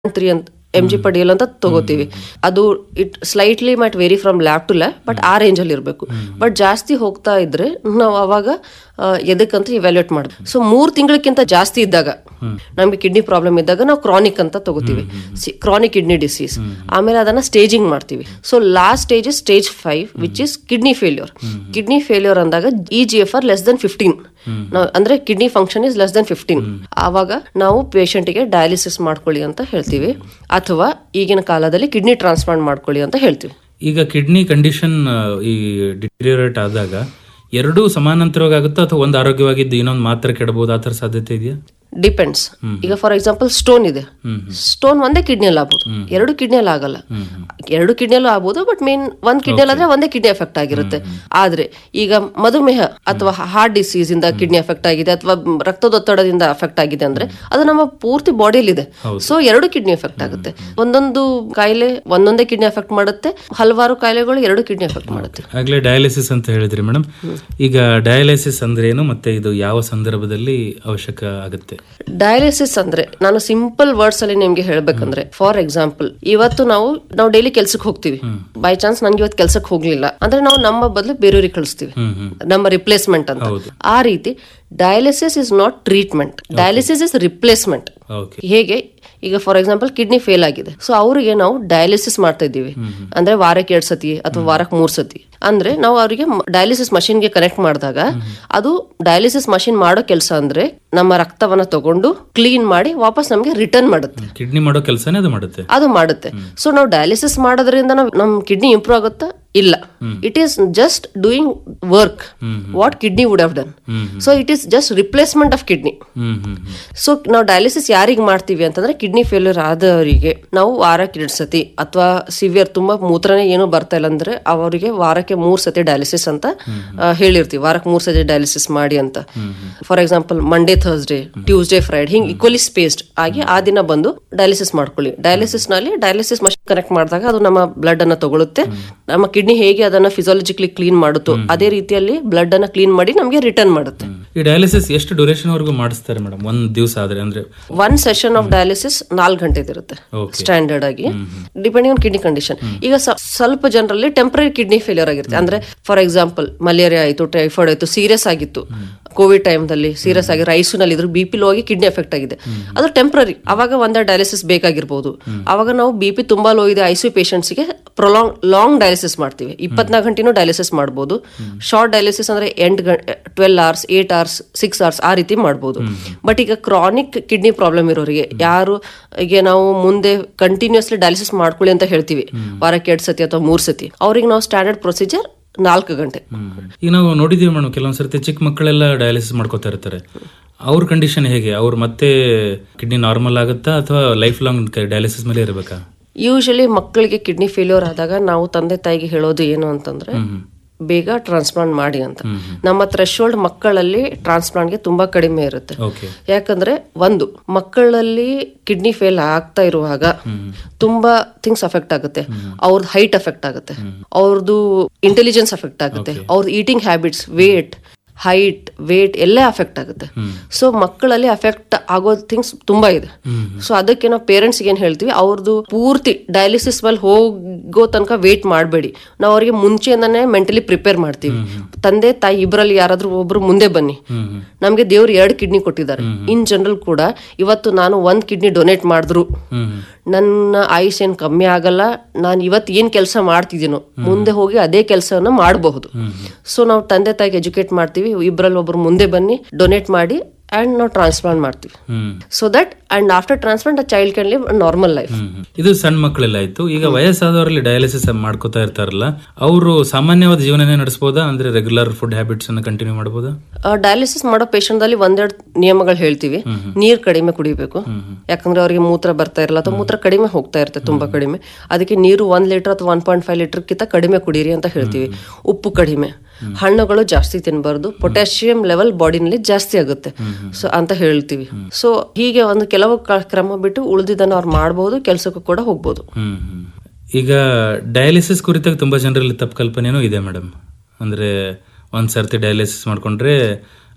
Three ಅಂತ M G per D L ಅಂತ ತಗೋತೀವಿ ಅದು it slightly might vary from lab to lab but ಆ ರೇಂಜಲ್ಲಿ ಇರಬೇಕು ಬಟ್ ಜಾಸ್ತಿ ಹೋಗ್ತಾ ಇದ್ರೆ ನಾವು ಅವಾಗ ಆ, ಎದಕ್ಕಂತ ಇವ್ಯಾಲ್ಯೂಯೇಟ್ ಮಾಡ್ಬೇಕು ಸೊ ಮೂರ್ ತಿಂಗಳಕ್ಕಿಂತ ಜಾಸ್ತಿ ಇದ್ದಾಗ ನಮ್ಗೆ ಕಿಡ್ನಿ ಪ್ರಾಬ್ಲಮ್ ಇದ್ದಾಗ ನಾವು ಕ್ರಾನಿಕ್ ಅಂತ ತಗೋತೀವಿ ಕ್ರಾನಿಕ್ ಕಿಡ್ನಿ ಡಿಸೀಸ್ ಆಮೇಲೆ ಅದನ್ನ ಸ್ಟೇಜಿಂಗ್ ಮಾಡ್ತೀವಿ so last stage is stage five which is kidney failure kidney failure ಅಂದಾಗ E G F R less than fifteen ಅಂದ್ರೆ kidney function is less than fifteen ಆವಾಗ ನಾವು ಪೇಷಂಟ್ಗೆ ಡಯಾಲಿಸಿಸ್ ಮಾಡ್ಕೊಳ್ಳಿ ಅಂತ ಹೇಳ್ತೀವಿ ಅಥವಾ ಈಗಿನ ಕಾಲದಲ್ಲಿ ಕಿಡ್ನಿ ಟ್ರಾನ್ಸ್ಪ್ಲಾಂಟ್ ಮಾಡ್ಕೊಳ್ಳಿ ಅಂತ ಹೇಳ್ತೀವಿ ಈಗ ಕಿಡ್ನಿ ಕಂಡೀಷನ್ ಈ ಡಿಟರಿಯರೇಟ್ ಆದಾಗ ಎರಡೂ ಸಮಾನಾಂತರವಾಗಿ ಆಗುತ್ತಾ ಅಥವಾ ಒಂದು ಆರೋಗ್ಯವಾಗಿದ್ದು ಇನ್ನೊಂದು ಮಾತ್ರ ಕೆಡಬಹುದು ಆ ಥರ ಸಾಧ್ಯತೆ ಇದೆಯಾ ಡಿಪೆಂಡ್ಸ್ ಈಗ ಫಾರ್ ಎಕ್ಸಾಂಪಲ್ ಸ್ಟೋನ್ ಇದೆ ಸ್ಟೋನ್ ಒಂದೇ ಕಿಡ್ನಿಯಲ್ಲಿ ಆಗ್ಬೋದು ಎರಡು ಕಿಡ್ನಿಯಲ್ಲಿ ಆಗಲ್ಲ ಎರಡು ಕಿಡ್ನಿಯಲ್ಲೂ ಆಗ್ಬೋದು ಬಟ್ ಮೇನ್ ಒಂದ್ ಕಿಡ್ನಿಯಲ್ಲಿ ಆದ್ರೆ ಒಂದೇ ಕಿಡ್ನಿ ಎಫೆಕ್ಟ್ ಆಗಿರುತ್ತೆ ಆದ್ರೆ ಈಗ ಮಧುಮೇಹ ಅಥವಾ ಹಾರ್ಟ್ ಡಿಸೀಸ್ ಇಂದ ಕಿಡ್ನಿ ಎಫೆಕ್ಟ್ ಆಗಿದೆ ಅಥವಾ ರಕ್ತದೊತ್ತಡದಿಂದ ಎಫೆಕ್ಟ್ ಆಗಿದೆ ಅಂದ್ರೆ ಅದು ನಮ್ಮ ಪೂರ್ತಿ ಬಾಡಿಯಲ್ಲಿ ಇದೆ ಸೊ ಎರಡು ಕಿಡ್ನಿ ಎಫೆಕ್ಟ್ ಆಗುತ್ತೆ ಒಂದೊಂದು ಕಾಯಿಲೆ ಒಂದೊಂದೇ ಕಿಡ್ನಿ ಎಫೆಕ್ಟ್ ಮಾಡುತ್ತೆ ಹಲವಾರು ಕಾಯಿಲೆಗಳು ಎರಡು ಕಿಡ್ನಿ ಎಫೆಕ್ಟ್ ಮಾಡುತ್ತೆ ಆಗ್ಲೇ ಡಯಾಲಿಸಿಸ್ ಅಂತ ಹೇಳಿದ್ರಿ ಮೇಡಮ್ ಈಗ ಡಯಾಲಿಸಿಸ್ ಅಂದ್ರೆ ಏನು ಮತ್ತೆ ಇದು ಯಾವ ಸಂದರ್ಭದಲ್ಲಿ ಅವಶ್ಯಕ ಆಗುತ್ತೆ ಡಯಾಲಿಸಿಸ್ ಅಂದ್ರೆ ನಾನು ಸಿಂಪಲ್ ವರ್ಡ್ಸ್ ಅಲ್ಲಿ ನಿಮ್ಗೆ ಹೇಳ್ಬೇಕಂದ್ರೆ ಫಾರ್ ಎಕ್ಸಾಂಪಲ್ ಇವತ್ತು ನಾವು ನಾವು ಡೈಲಿ ಕೆಲ್ಸಕ್ಕೆ ಹೋಗ್ತೀವಿ ಬೈ ಚಾನ್ಸ್ ನನ್ಗೆ ಇವತ್ತು ಕೆಲ್ಸಕ್ಕೆ ಹೋಗ್ಲಿಲ್ಲ ಅಂದ್ರೆ ನಾವು ನಮ್ಮ ಬದಲು ಬೇರೆಯವ್ರಿಗೆ ಕಳಿಸ್ತೀವಿ ಹ್ಮ್ ಹ್ಮ್ ನಮ್ಮ ರಿಪ್ಲೇಸ್ಮೆಂಟ್ ಅಂತ ಆ ರೀತಿ dialysis is not treatment dialysis is replacement okay ಹೇಗೆ ಈಗ ಫಾರ್ ಎಕ್ಸಾಂಪಲ್ ಕಿಡ್ನಿ ಫೇಲ್ ಆಗಿದೆ ಸೊ ಅವರಿಗೆ ನಾವು ಡಯಾಲಿಸಿಸ್ ಮಾಡ್ತಾ ಇದ್ದೀವಿ ಅಂದ್ರೆ ವಾರಕ್ಕೆ ಎರಡ್ ಸತಿ ಅಥವಾ ವಾರಕ್ಕೆ ಮೂರ್ ಸತಿ ಅಂದ್ರೆ ನಾವು ಅವರಿಗೆ ಡಯಾಲಿಸಿಸ್ ಮಷಿನ್ಗೆ ಕನೆಕ್ಟ್ ಮಾಡಿದಾಗ ಅದು ಡಯಾಲಿಸಿಸ್ ಮಷಿನ್ ಮಾಡೋ ಕೆಲಸ ಅಂದ್ರೆ ನಮ್ಮ ರಕ್ತವನ್ನ ತಗೊಂಡು ಕ್ಲೀನ್ ಮಾಡಿ ವಾಪಸ್ ನಮ್ಗೆ ರಿಟರ್ನ್ ಮಾಡುತ್ತೆ ಕಿಡ್ನಿ ಮಾಡೋ ಕೆಲಸನೇ ಅದು ಮಾಡುತ್ತೆ ಅದು ಮಾಡುತ್ತೆ ಸೊ ನಾವು ಡಯಾಲಿಸಿಸ್ ಮಾಡೋದ್ರಿಂದ ನಾವು ನಮ್ ಕಿಡ್ನಿ ಇಂಪ್ರೂವ್ ಆಗುತ್ತಾ ಇಲ್ಲ it is just doing work what kidney would have done so it is just replacement of kidney hmm hmm hmm so ನಾವು ಡಯಾಲಿಸಿಸ್ ಯಾರಿಗೆ ಮಾಡ್ತೀವಿ ಅಂತಂದ್ರೆ ಕಿಡ್ನಿ ಫೇಲ್ಯೂರ್ ಆದವರಿಗೆ ನಾವು ವಾರಕ್ಕೆ ಎರಡು ಸತಿ ಅಥವಾ ಸಿವಿಯರ್ ತುಂಬಾ ಮೂತ್ರನೇ ಏನು ಬರ್ತಾ ಇಲ್ಲ ಅಂದ್ರೆ ಅವರಿಗೆ ವಾರಕ್ಕೆ ಮೂರ್ ಸತಿ ಡಯಾಲಿಸಿಸ್ ಅಂತ ಆ, ಹೇಳಿರ್ತೀವಿ ವಾರಕ್ಕೆ ಮೂರ್ ಸತಿ ಡಯಾಲಿಸಿಸ್ ಮಾಡಿ ಅಂತ for example Monday Thursday Tuesday Friday ಹಿಂಗ್ ಈಕ್ವಲಿ ಸ್ಪೇಸ್ಡ್ ಆಗಿ ಆ ದಿನ ಬಂದು ಡಯಾಲಿಸಿಸ್ ಮಾಡ್ಕೊಳ್ಳಿ ಡಯಾಲಿಸಿಸ್ ನಲ್ಲಿ ಡಯಾಲಿಸಿಸ್ ಮಷಿನ್ ಕನೆಕ್ಟ್ ಮಾಡಿದಾಗ ಅದು ನಮ್ಮ ಬ್ಲಡ್ ಅನ್ನ ತಗೊಳುತ್ತೆ ನಮ್ಮ ಕಿಡ್ನಿ ಹೇಗೆ ಅದನ್ನ ಫಿಸಿಯಾಲಜಿಕಲಿ ಕ್ಲೀನ್ ಮಾಡುತ್ತೋ ಅದೇ ರೀತಿಯಲ್ಲಿ ಬ್ಲಡ್ ಅನ್ನ ಕ್ಲೀನ್ ಮಾಡಿ ನಮಗೆ ರಿಟರ್ನ್ ಮಾಡುತ್ತೆ ಈ ಡಯಾಲಿಸಿಸ್ ಎಷ್ಟು ಡ್ಯೂರೇಷನ್ ವರೆಗೂ ಮಾಡಿಸ್ತಾರೆ ಮೇಡಮ್ ಒಂದ್ ದಿವಸ ಆದ್ರೆ ಅಂದ್ರೆ ಒನ್ ಸೆಷನ್ ಆಫ್ ಡಯಾಲಿಸಿಸ್ ನಾಲ್ಕು ಗಂಟೆ ಇರುತ್ತೆ Okay. ಸ್ಟ್ಯಾಂಡರ್ಡ್ ಆಗಿ ಡಿಪೆಂಡಿಂಗ್ ಆನ್ ಕಿಡ್ನಿ ಕಂಡೀಷನ್ ಈಗ ಸ- ಸ್ವಲ್ಪ ಜನರಲ್ಲಿ ಟೆಂಪರರಿ ಕಿಡ್ನಿ ಫೇಲ್ಯೂರ್ ಆಗಿರುತ್ತೆ ಅಂದ್ರೆ ಫಾರ್ ಎಕ್ಸಾಂಪಲ್ ಮಲೇರಿಯಾ ಆಯ್ತು ಟೈಫಾಯ್ಡ್ ಆಯ್ತು ಸೀರಿಯಸ್ ಆಗಿತ್ತು ಕೋವಿಡ್ ಟೈಮ್ದಲ್ಲಿ ಸೀರಿಯಸ್ ಆಗಿ ರೈಸುನಲ್ಲಿ ಇದ್ರು ಬಿ ಪಿ ಲೋ ಆಗಿ ಕಿಡ್ನಿ ಎಫೆಕ್ಟ್ ಆಗಿದೆ ಅದು ಟೆಂಪರರಿ ಅವಾಗ ಒಂದೇ ಡಯಾಲಿಸಿಸ್ ಬೇಕಾಗಿರ್ಬೋದು ಅವಾಗ ನಾವು ಬಿ ಪಿ ತುಂಬಾ ಲೋ ಇದೆ ಐಸಿಯು ಗೆ ಪ್ರೊಲಾಂಗ್ ಲಾಂಗ್ ಡಯಾಲಿಸಿಸ್ ಮಾಡ್ತೀವಿ ಇಪ್ಪತ್ನಾಲ್ಕು ಗಂಟೆನೂ ಡಯಾಲಿಸಿಸ್ ಮಾಡ್ಬೋದು ಶಾರ್ಟ್ ಡಯಾಲಿಸಿಸ್ ಅಂದ್ರೆ ಎಂಟು twelve hours eight hours six hours ಆ ರೀತಿ ಮಾಡ್ಬೋದು ಬಟ್ ಈಗ ಕ್ರಾನಿಕ್ ಕಿಡ್ನಿ ಪ್ರಾಬ್ಲಮ್ ಇರೋರಿಗೆ ಯಾರು ಈಗ ನಾವು ಮುಂದೆ ಕಂಟಿನ್ಯೂಸ್ಲಿ ಡಯಾಲಿಸಿಸ್ ಮಾಡ್ಕೊಳ್ಳಿ ಅಂತ ಹೇಳ್ತೀವಿ ವಾರಕ್ಕೆ ಎರಡ್ ಸತಿ ಅಥವಾ ಮೂರ್ ಸತಿ ಅವ್ರಿಗೆ ನಾವು ಸ್ಟ್ಯಾಂಡರ್ಡ್ ಪ್ರೊಸೀಜರ್ ನಾಲ್ಕು ಗಂಟೆ ಈಗ ನಾವು ನೋಡಿದೀವಿ ಮೇಡಮ್ ಕೆಲವೊಂದ್ ಸರ್ತಿ ಚಿಕ್ಕ ಮಕ್ಕಳೆಲ್ಲ ಡಯಾಲಿಸಿಸ್ ಮಾಡ್ಕೋತಾ ಇರ್ತಾರೆ ಅವ್ರ ಕಂಡೀಷನ್ ಹೇಗೆ ಅವ್ರು ಮತ್ತೆ ಕಿಡ್ನಿ ನಾರ್ಮಲ್ ಆಗುತ್ತಾ ಅಥವಾ ಲೈಫ್ ಲಾಂಗ್ ಡಯಾಲಿಸಿಸ್ ಮೇಲೆ ಇರಬೇಕಾ ಯೂಶಲಿ ಮಕ್ಕಳಿಗೆ ಕಿಡ್ನಿ ಫೇಲ್ಯೂರ್ ಆದಾಗ ನಾವು ತಂದೆ ತಾಯಿಗೆ ಹೇಳೋದು ಏನು ಅಂತಂದ್ರೆ ಬೇಗ ಟ್ರಾನ್ಸ್ಪ್ಲಾಂಟ್ ಮಾಡಿ ಅಂತ ನಮ್ಮ ಥ್ರೆಶೋಲ್ಡ್ ಮಕ್ಕಳಲ್ಲಿ ಟ್ರಾನ್ಸ್ಪ್ಲಾಂಟ್ಗೆ ತುಂಬಾ ಕಡಿಮೆ ಇರುತ್ತೆ ಓಕೆ ಯಾಕಂದ್ರೆ ಒಂದು ಮಕ್ಕಳಲ್ಲಿ ಕಿಡ್ನಿ ಫೇಲ್ ಆಗ್ತಾ ಇರುವಾಗ ತುಂಬಾ ಥಿಂಗ್ಸ್ ಅಫೆಕ್ಟ್ ಆಗುತ್ತೆ ಅವ್ರದ್ದು ಹೈಟ್ ಅಫೆಕ್ಟ್ ಆಗುತ್ತೆ ಅವ್ರದ್ದು ಇಂಟೆಲಿಜೆನ್ಸ್ ಅಫೆಕ್ಟ್ ಆಗುತ್ತೆ ಅವ್ರದ್ದು eating habits weight height weight ಎಲ್ಲ ಅಫೆಕ್ಟ್ ಆಗುತ್ತೆ ಸೊ ಮಕ್ಕಳಲ್ಲಿ ಅಫೆಕ್ಟ್ ಆಗೋ ಥಿಂಗ್ಸ್ ತುಂಬಾ ಇದೆ ಸೊ ಅದಕ್ಕೆ ನಾವು ಪೇರೆಂಟ್ಸ್ ಏನ್ ಹೇಳ್ತೀವಿ ಅವ್ರದ್ದು ಪೂರ್ತಿ ಡಯಾಲಿಸಿಸ್ ಮೇಲೆ ಹೋಗೋ ತನಕ ವೇಟ್ ಮಾಡಬೇಡಿ ನಾವು ಅವ್ರಿಗೆ ಮುಂಚೆಯಿಂದಾನೇ ಮೆಂಟಲಿ ಪ್ರಿಪೇರ್ ಮಾಡ್ತೀವಿ ತಂದೆ ತಾಯಿ ಇಬ್ಬರಲ್ಲಿ ಯಾರಾದ್ರೂ ಒಬ್ರು ಮುಂದೆ ಬನ್ನಿ ನಮ್ಗೆ ದೇವ್ರು ಎರಡು ಕಿಡ್ನಿ ಕೊಟ್ಟಿದ್ದಾರೆ ಇನ್ ಜನರಲ್ ಕೂಡ ಇವತ್ತು ನಾನು ಒಂದ್ ಕಿಡ್ನಿ ಡೊನೇಟ್ ಮಾಡಿದ್ರು ಹ್ಮ್ ನನ್ನ ಆಯುಷ್ ಏನ್ ಕಮ್ಮಿ ಆಗಲ್ಲ ನಾನು ಇವತ್ತು ಏನ್ ಕೆಲಸ ಮಾಡ್ತಿದ್ದೀನೋ ಮುಂದೆ ಹೋಗಿ ಅದೇ ಕೆಲಸವನ್ನ ಮಾಡಬಹುದು ಸೊ ನಾವು ತಂದೆ ತಾಯಿಗೆ ಎಜುಕೇಟ್ ಮಾಡ್ತೀವಿ ಇಬ್ಬರಲ್ಲಿ ಒಬ್ರು ಮುಂದೆ ಬನ್ನಿ ಡೊನೇಟ್ ಮಾಡಿ ಅಂಡ್ ನಾವು ಟ್ರಾನ್ಸ್ಪ್ಲಾಂಟ್ ಮಾಡ್ತೀವಿ hmm so that and after transplant a child can live normal life hmm hmm. ಇದು ಸಣ್ಣ ಮಕ್ಕಳೆಲ್ಲ ಆಯ್ತು ಈಗ ವಯಸ್ಸಾದವರಲ್ಲಿ ಡಯಾಲಿಸಿಸ್ ಮಾಡ್ಕೋತಾ ಇರ್ತಾರಲ್ಲ ಅವರು ಸಾಮಾನ್ಯವಾದ ಜೀವನನೇ ನಡೆಸಬಹುದಾ ಅಂದ್ರೆ ರೆಗ್ಯುಲರ್ ಫುಡ್ ಹ್ಯಾಬಿಟ್ಸ್ ಅನ್ನ ಕಂಟಿನ್ಯೂ ಮಾಡಬಹುದಾ ಡಯಾಲಿಸಿಸ್ ಮಾಡೋ ಪೇಷಂಟ್ ಅಲ್ಲಿ ಒಂದೆರಡು ನಿಯಮಗಳು ಹೇಳ್ತೀವಿ ನೀರ್ ಕಡಿಮೆ ಕುಡಿಬೇಕು ಯಾಕಂದ್ರೆ ಅವರಿಗೆ ಮೂತ್ರ ಬರ್ತಾ ಇರಲ್ಲ ಅಥವಾ ಮೂತ್ರ ಕಡಿಮೆ ಹೋಗ್ತಾ ಇರುತ್ತೆ ತುಂಬಾ ಕಡಿಮೆ ಅದಕ್ಕೆ ನೀರು ಒಂದ್ ಲೀಟರ್ ಅಥವಾ ಒನ್ ಪಾಯಿಂಟ್ ಫೈವ್ ಲೀಟರ್ ಕಿಂತ ಕಡಿಮೆ ಕುಡೀರಿ ಅಂತ ಹೇಳ್ತೀವಿ ಉಪ್ಪು ಕಡಿಮೆ ಹಣ್ಣುಗಳು ಜಾಸ್ತಿ ತಿನ್ನಬಾರ್ದು ಪೊಟ್ಯಾಷಿಯಂ ಲೆವೆಲ್ ಬಾಡಿನಲ್ಲಿ ಜಾಸ್ತಿ ಆಗುತ್ತೆ ಸೊ ಅಂತ ಹೇಳ್ತೀವಿ ಸೊ ಹೀಗೆ ಒಂದು ಕೆಲವು ಕ- ಕ್ರಮ ಬಿಟ್ಟು ಉಳಿದಿದ್ದನ್ನು ಅವ್ರು ಮಾಡಬಹುದು ಕೆಲಸಕ್ಕೂ ಕೂಡ ಹೋಗ್ಬೋದು ಹ್ಮ್ ಹ್ಮ್. ಈಗ ಡಯಾಲಿಸಿಸ್ ಕುರಿತಾಗ ತುಂಬಾ ಜನರಲ್ಲಿ ತಪ್ಪು ಕಲ್ಪನೆನೂ ಇದೆ ಮೇಡಮ್ ಅಂದ್ರೆ ಒಂದ್ ಸರ್ತಿ ಡಯಾಲಿಸಿಸ್ ಮಾಡ್ಕೊಂಡ್ರೆ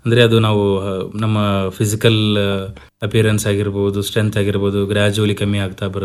ಅಂದ್ರೆ ಅದು ನಾವು ಆ, ನಮ್ಮ ಫಿಸಿಕಲ್ ಅಪಿಯರೆನ್ಸ್ ಆಗಿರ್ಬೋದು ಸ್ಟ್ರೆಂತ್ ಆಗಿರ್ಬೋದು ಗ್ರಾಜುವಲಿ ಕಮ್ಮಿ ಆಗ್ತಾ ಬರುತ್ತೆ